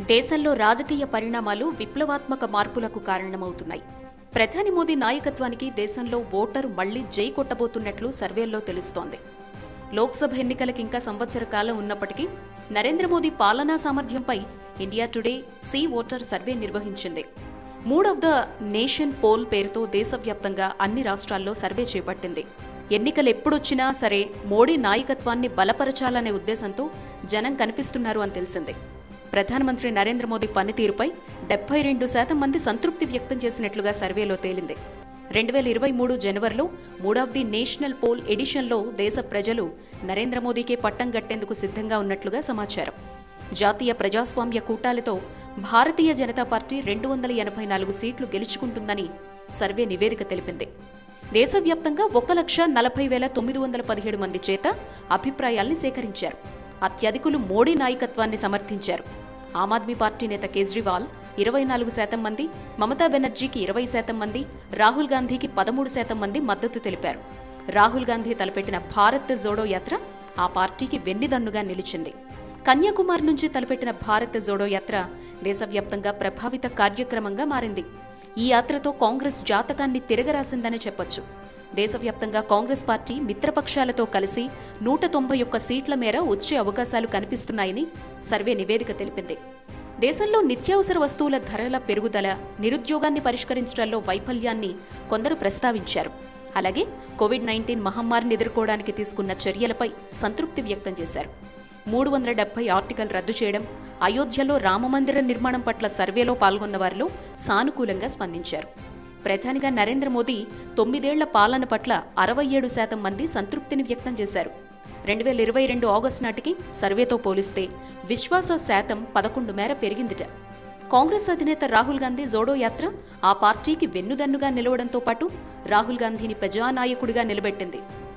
దేశంలో రాజకీయ పరిణామాలు విప్లవాత్మక మార్పులకు కారణమవుతున్నాయి ప్రధాని మోదీ నాయకత్వానికి దేశంలో ఓటరు మళ్లీ జై కొట్టబోతున్నట్లు సర్వేల్లో తెలుస్తోంది లోక్సభ ఎన్నికలకు ఇంకా సంవత్సర కాలం ఉన్నప్పటికీ నరేంద్ర మోదీ పాలనా సామర్థ్యంపై India Today C voter survey నిర్వహించింది mood of the nation poll పేరుతో దేశవ్యాప్తంగా అన్ని రాష్ట్రాల్లో సర్వే చేపట్టింది ఎన్నికలు ఎప్పుడొచ్చినా సరే మోడీ నాయకత్వాన్ని బలపరచాలనే ఉద్దేశంతో జనం కనిపిస్తున్నారు అని తెలిసింది ప్రధానమంత్రి నరేంద్ర మోదీ పనితీరుపై డెబ్బై రెండు శాతం మంది సంతృప్తి వ్యక్తం చేసినట్లుగా సర్వేలో తేలింది రెండు వేల ఇరవై మూడు జనవరిలో mood of the national poll ఎడిషన్లో దేశ ప్రజలు నరేంద్ర మోదీకే పట్టం గట్టేందుకు సిద్ధంగా ఉన్నట్లుగా సమాచారం జాతీయ ప్రజాస్వామ్య కూటాలతో భారతీయ జనతా పార్టీ రెండు వందల ఎనభై నాలుగు సీట్లు గెలుచుకుంటుందని సర్వే నివేదిక తెలిపింది దేశవ్యాప్తంగా ఒక లక్ష నలభై వేల తొమ్మిది వందల పదిహేడు మంది చేత అభిప్రాయాల్ని సేకరించారు అత్యధికులు మోడీ నాయకత్వాన్ని సమర్థించారు ఆమ్ ఆద్మీ పార్టీ నేత కేజ్రీవాల్ ఇరవై నాలుగు శాతం మంది మమతా బెనర్జీకి ఇరవై శాతం మంది రాహుల్ గాంధీకి పదమూడు శాతం మంది మద్దతు తెలిపారు రాహుల్ గాంధీ తలపెట్టిన భారత్ జోడో యాత్ర ఆ పార్టీకి వెన్నిదన్నుగా నిలిచింది కన్యాకుమారి నుంచి తలపెట్టిన భారత్ జోడో యాత్ర దేశవ్యాప్తంగా ప్రభావిత కార్యక్రమంగా మారింది ఈ యాత్రతో కాంగ్రెస్ జాతకాన్ని తిరగరాసిందనే చెప్పొచ్చు దేశవ్యాప్తంగా కాంగ్రెస్ పార్టీ మిత్రపక్షాలతో కలిసి నూట తొంభై ఒక్క సీట్ల మేర వచ్చే అవకాశాలు కనిపిస్తున్నాయని సర్వే నివేదిక తెలిపింది దేశంలో నిత్యావసర వస్తువుల ధరల పెరుగుదల నిరుద్యోగాన్ని పరిష్కరించడంలో వైఫల్యాన్ని కొందరు ప్రస్తావించారు అలాగే కోవిడ్ నైన్టీన్ మహమ్మారిని ఎదుర్కోవడానికి తీసుకున్న చర్యలపై సంతృప్తి వ్యక్తం చేశారు మూడు వందల డెబ్బై ఆర్టికల్ రద్దు చేయడం అయోధ్యలో రామమందిర నిర్మాణం పట్ల సర్వేలో పాల్గొన్న వారిలో సానుకూలంగా స్పందించారు ప్రధానిగా నరేంద్ర మోదీ తొమ్మిదేళ్ల పాలన పట్ల అరవై ఏడు శాతం మంది సంతృప్తిని వ్యక్తం చేశారు రెండు వేల ఇరవై రెండు ఆగస్టు నాటికి సర్వేతో పోలిస్తే విశ్వాస శాతం పదకొండు మేర పెరిగిందిట కాంగ్రెస్ అధినేత రాహుల్ గాంధీ జోడో యాత్ర ఆ పార్టీకి వెన్నుదన్నుగా నిలవడంతో పాటు రాహుల్ గాంధీని ప్రజానాయకుడిగా నిలబెట్టింది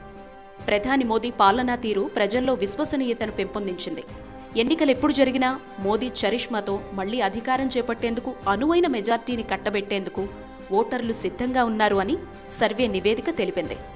ప్రధాని మోదీ పాలనా తీరు ప్రజల్లో విశ్వసనీయతను పెంపొందించింది ఎన్నికలు ఎప్పుడు జరిగినా మోదీ చరిష్మాతో మళ్లీ అధికారం చేపట్టేందుకు అనువైన మెజార్టీని కట్టబెట్టేందుకు ఓటర్లు సిద్ధంగా ఉన్నారు అని సర్వే నివేదిక తెలిపింది